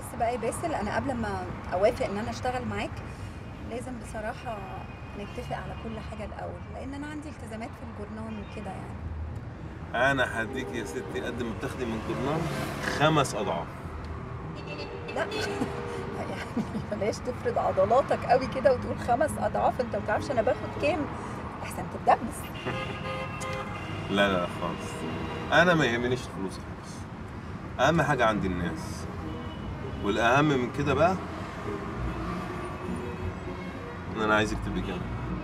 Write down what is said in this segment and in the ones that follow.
بس بقى يا باسل انا قبل ما اوافق ان انا اشتغل معاك لازم بصراحه نتفق على كل حاجه الاول لان انا عندي التزامات في الجورنال وكده يعني انا هديك يا ستي قد ما بتاخدي من جورنال خمس اضعاف لا يعني بلاش تفرض عضلاتك قوي كده وتقول خمس اضعاف انت ما بتعرفش انا باخد كام احسن تتدبس لا لا خالص انا ما يهمنيش الفلوس خالص اهم حاجه عندي الناس والاهم من كده بقى ان انا عايز اكتب لك انا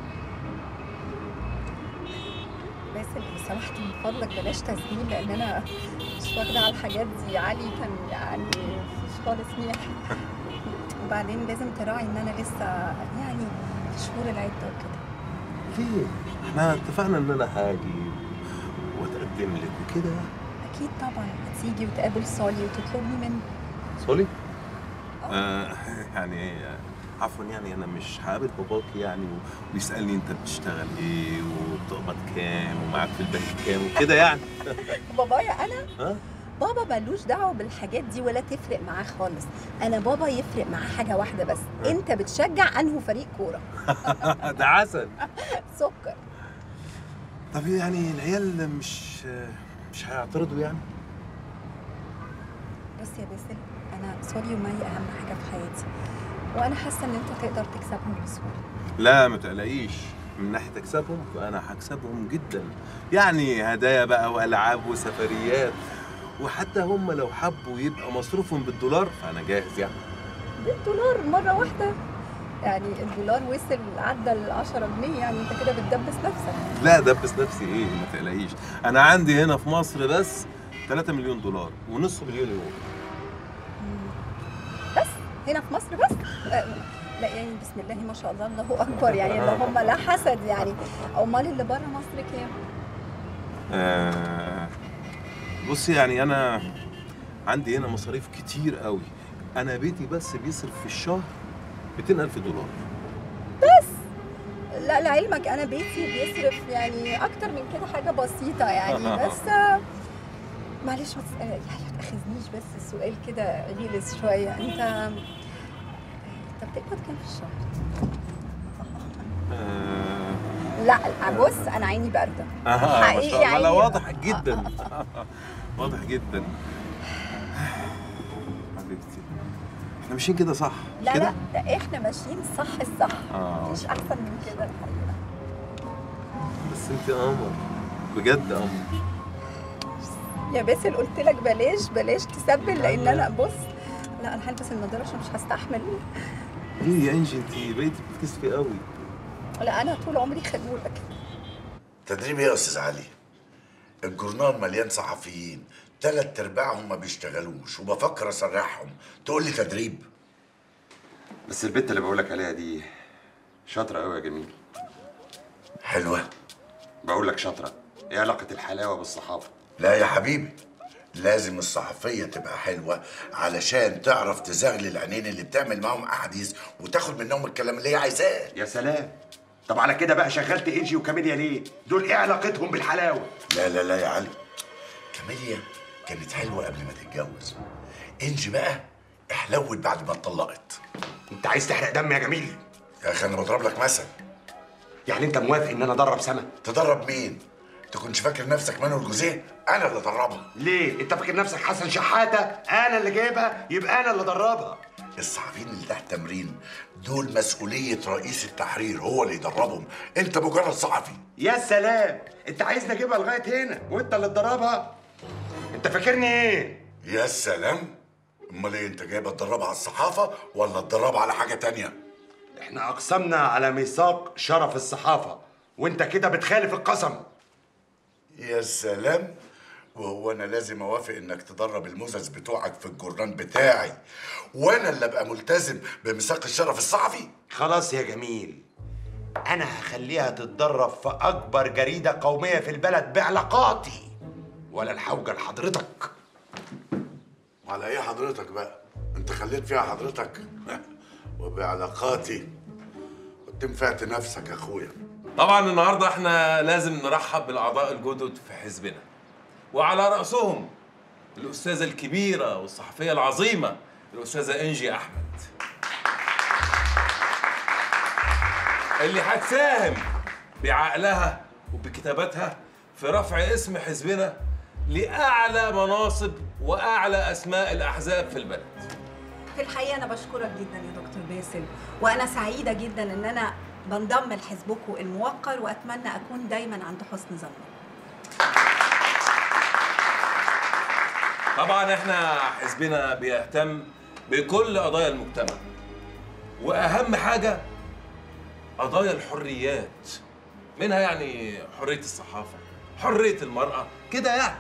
باسل لو سمحت من فضلك بلاش تسجيل لان انا مش واخده على الحاجات دي علي كان يعني مش خالص ميح وبعدين لازم تراعي ان انا لسه يعني في شهور العده وكده ليه احنا اتفقنا ان انا هاجي واتقدم لك وكده اكيد طبعا هتيجي وتقابل صالي وتطلبني منه سوري آه يعني آه، عفوا يعني انا مش هقابل باباك يعني و- ويسالني انت بتشتغل ايه وبتقبض كام ومعاك في البنك كام وكده يعني بابايا انا ها بابا ملوش دعوه بالحاجات دي ولا تفرق معاه خالص انا بابا يفرق معاه حاجه واحده بس انت بتشجع انه فريق كوره ده عسل سكر طب يعني العيال مش مش هيعترضوا يعني بص يا باسل انا صالي ومي اهم حاجه في حياتي وانا حاسه ان انت تقدر تكسبهم بسهوله لا ما تقلقيش من ناحيه اكسبهم فانا هكسبهم جدا يعني هدايا بقى والعاب وسفريات وحتى هم لو حبوا يبقى مصروفهم بالدولار فانا جاهز يعني بالدولار مره واحده يعني الدولار وصل عدى ال 10 جنيه يعني انت كده بتدبس نفسك لا دبس نفسي ايه ما تقلقيش انا عندي هنا في مصر بس 3 مليون دولار ونص مليون يورو بس هنا في مصر بس آه، لا يعني بسم الله ما شاء الله الله اكبر يعني اللي هم لا حسد يعني امال اللي بره مصر كام آه بصي يعني انا عندي هنا مصاريف كتير قوي انا بيتي بس بيصرف في الشهر 200 الف دولار لا لعلمك انا بيتي بيصرف يعني اكتر من كده حاجه بسيطه يعني بس آه، معلش ما تس- آه، يعني ما تاخذنيش بس السؤال كده غلس شويه انت انت بتقبض كام في الشهر؟ آه لا بص انا عيني بارده آه ما حقيقي شاء الله لا عيني- واضح جدا واضح جدا حبيبتي احنا ماشيين كده صح مش لا كده؟ لا ده احنا ماشيين صح الصح آه. مفيش احسن من كده الحقيقه بس انت قمر بجد قمر يا باسل قلت لك بلاش بلاش تسبل لان لا. انا بص لا انا هلبس النضاره عشان مش هستحمل ليه يا انجي انت بقيتي بتكسفي قوي لا انا طول عمري خجوله كده تدريب ايه يا استاذ علي؟ الجورنال مليان صحفيين تلات ارباعهم ما بيشتغلوش وبفكر اسرحهم تقول لي تدريب بس البت اللي بقولك عليها دي شاطرة قوي يا جميل حلوه بقول لك شاطرة ايه علاقة الحلاوة بالصحافة لا يا حبيبي لازم الصحفيه تبقى حلوه علشان تعرف تزغلل العينين اللي بتعمل معاهم احاديث وتاخد منهم الكلام اللي هي عايزاه يا سلام طب على كده بقى شغلت انجي وكاميليا ليه دول ايه علاقتهم بالحلاوة لا لا لا يا علي كاميليا كانت حلوه قبل ما تتجوز انجي بقى احلوت بعد ما اتطلقت انت عايز تحرق دم يا جميل يا اخي انا بضرب لك مثل يعني انت موافق ان انا ادرب سما تدرب مين؟ تكونش فاكر نفسك مانويل جوزيه؟ انا اللي ادربها ليه انت فاكر نفسك حسن شحاتة انا اللي جايبها يبقى انا اللي ادربها الصحفيين اللي تحت تمرين دول مسؤولية رئيس التحرير هو اللي يدربهم انت مجرد صحفي يا سلام انت عايزني اجيبها لغاية هنا وانت اللي تدربها انت فاكرني ايه يا سلام امال ايه انت جايبه تدربها على الصحافة ولا تدربها على حاجة تانية احنا اقسمنا على ميثاق شرف الصحافة وانت كده بتخالف القسم يا سلام وهو انا لازم اوافق انك تدرب المزز بتوعك في الجورنال بتاعي وانا اللي ابقى ملتزم بميثاق الشرف الصحفي خلاص يا جميل انا هخليها تتدرب في اكبر جريدة قومية في البلد بعلاقاتي ولا الحوجة لحضرتك على ايه حضرتك بقى انت خليت فيها حضرتك وبعلاقاتي كنت نفعت نفسك يا اخويا طبعا النهارده احنا لازم نرحب بالاعضاء الجدد في حزبنا وعلى راسهم الاستاذه الكبيره والصحفيه العظيمه الاستاذه انجي احمد اللي هتساهم بعقلها وبكتاباتها في رفع اسم حزبنا لاعلى مناصب واعلى اسماء الاحزاب في البلد في الحقيقه انا بشكرك جدا يا دكتور باسل وانا سعيده جدا ان انا بنضم لحزبكم الموقر واتمنى اكون دايما عند حسن ظنكم طبعا احنا حزبنا بيهتم بكل قضايا المجتمع واهم حاجه قضايا الحريات منها يعني حريه الصحافه حريه المراه كده يعني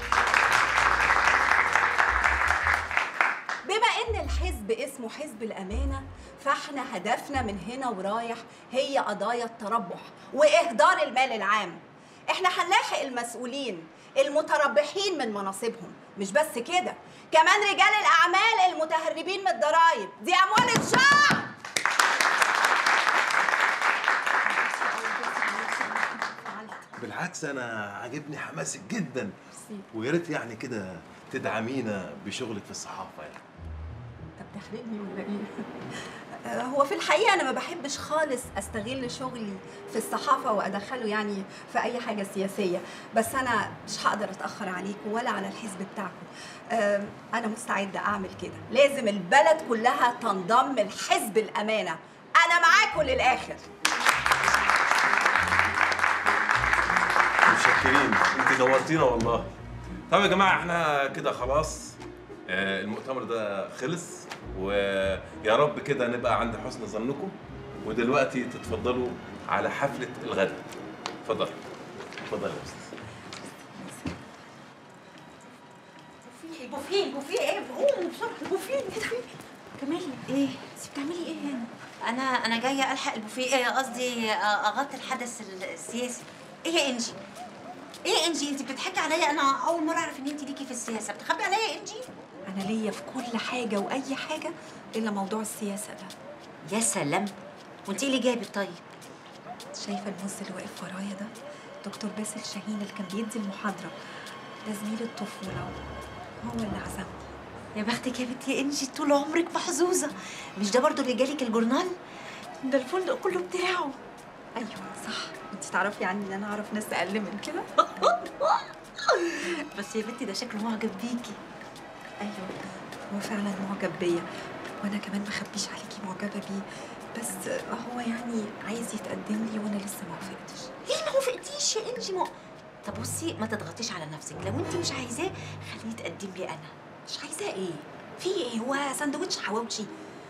بما ان الحزب اسمه حزب الامانه فاحنا هدفنا من هنا ورايح هي قضايا التربح واهدار المال العام احنا هنلاحق المسؤولين المتربحين من مناصبهم مش بس كده كمان رجال الاعمال المتهربين من الضرائب دي اموال الشعب بالعكس انا عاجبني حماسك جدا ميرسي. ويا ريت يعني كده تدعمينا بشغلك في الصحافه يعني طب تحرجني ولا ايه؟ آه، هو في الحقيقه انا ما بحبش خالص استغل شغلي في الصحافه وادخله يعني في اي حاجه سياسيه بس انا مش هقدر اتاخر عليكم ولا على الحزب بتاعكم آه، انا مستعده اعمل كده لازم البلد كلها تنضم لحزب الامانه انا معاكم للاخر متشكرين انت نورتينا والله طب يا جماعه احنا كده خلاص آه، المؤتمر ده خلص ويا رب كده نبقى عند حسن ظنكم ودلوقتي تتفضلوا على حفله الغداء اتفضل اتفضل يا استاذ البوفيه البوفيه ايه قوموا بسرعه البوفيه البوفيه كمالي ايه انت بتعملي ايه هنا انا انا جايه الحق البوفيه ايه قصدي اغطي الحدث السياسي ايه يا انجي ايه يا انجي انت بتضحكي عليا انا اول مره اعرف ان انت ليكي في السياسه بتخبي عليا يا انجي انا ليا في كل حاجه واي حاجه الا موضوع السياسه ده يا سلام وانت ايه اللي جايبك طيب شايفه الموز اللي واقف ورايا ده دكتور باسل شاهين اللي كان بيدي المحاضره ده زميل الطفوله هو اللي عزمني يا بختك يا بنتي يا انجي طول عمرك محظوظه مش ده برضو اللي جالك الجورنال ده الفندق كله بتاعه ايوه صح انت تعرفي عني ان انا اعرف ناس اقل من كده بس يا بنتي ده شكله معجب بيكي ايوه هو فعلا معجب بيا وانا كمان ما اخبيش عليكي معجبه بيه بس هو يعني عايز يتقدم لي وانا لسه ما وافقتش ليه ما وافقتيش يا انجي ما طب بصي ما تضغطيش على نفسك لو انت مش عايزاه خليه يتقدم لي انا مش عايزاه ايه في ايه هو سندوتش حواوشي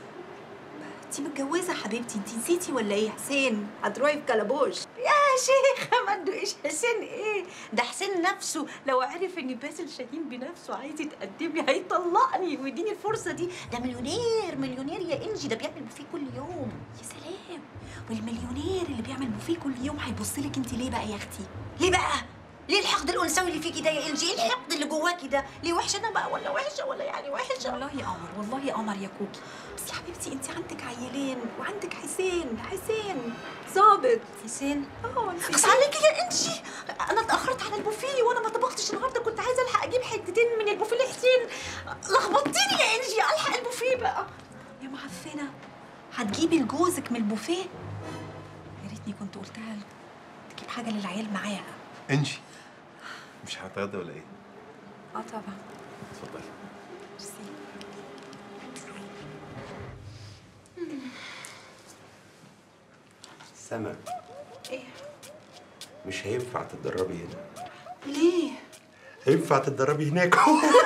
انت متجوزه حبيبتي انت نسيتي ولا ايه حسين هتروحي في كلبوش يا شيخة ما تدوقيش حسين ايه ده حسين نفسه لو عرف ان باسل شاهين بنفسه عايز يتقدم لي هيطلقني ويديني الفرصة دي ده مليونير مليونير يا انجي ده بيعمل بوفيه كل يوم يا سلام والمليونير اللي بيعمل بوفيه كل يوم هيبص لك انت ليه بقى يا اختي ليه بقى؟ ليه الحقد الانثوي اللي فيكي ده يا انجي؟ ايه الحقد اللي جواكي ده؟ ليه وحشه انا بقى ولا وحشه ولا يعني وحشه؟ والله يا قمر والله يا قمر يا كوكي بس يا حبيبتي انت عندك عيلين وعندك حسين حسين ظابط حسين اه انت اقص عليكي يا انجي انا اتاخرت على البوفيه وانا ما طبختش النهارده كنت عايزه الحق اجيب حتتين من البوفيه لحسين لخبطتيني يا انجي الحق البوفيه بقى يا معفنه هتجيبي لجوزك من البوفيه يا ريتني كنت قلتها لك تجيب حاجه للعيال معاها انجي مش هتغدى ولا ايه؟ اه طبعا اتفضلي ميرسي سما ايه مش هينفع تتدربي هنا ليه هينفع تتدربي هناك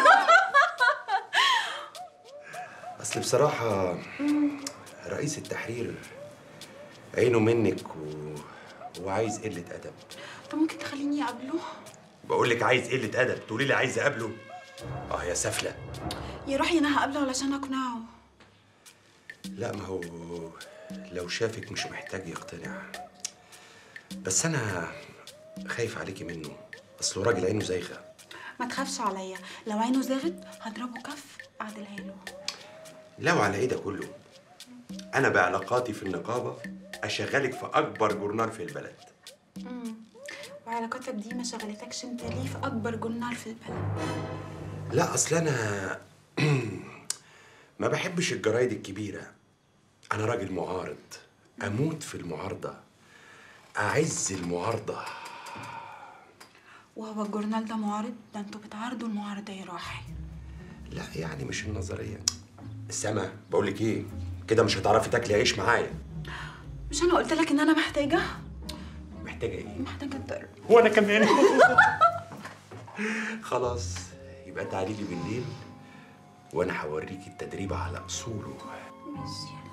اصل بصراحة رئيس التحرير عينه منك و... وعايز قلة أدب طب ممكن تخليني اقابله بقول لك عايز قلة أدب تقولي لي عايز أقابله اه يا سفلة يا روحي انا هقابله علشان اقنعه لا ما هو لو شافك مش محتاج يقتنع بس أنا خايف عليكي منه أصله راجل عينه زايغة ما تخافش عليا لو عينه زاغت هضربه كف اعدلها له لو على ايه ده كله انا بعلاقاتي في النقابه اشغلك في اكبر جورنال في البلد وعلاقاتك دي ما شغلتكش انت ليه في اكبر جورنال في البلد لا اصل انا ما بحبش الجرايد الكبيرة أنا راجل معارض أموت في المعارضة أعز المعارضة وهو الجورنال ده معارض ده انتوا بتعارضوا المعارضة يا راحي لا يعني مش النظرية سما بقول لك إيه كده مش هتعرفي تاكلي عيش معايا مش انا قلت لك ان انا محتاجة محتاجة إيه؟ محتاجة الدرب وأنا كمان خلاص يبقى تعالي لي بالليل وأنا هوريكي التدريب على أصوله ماشي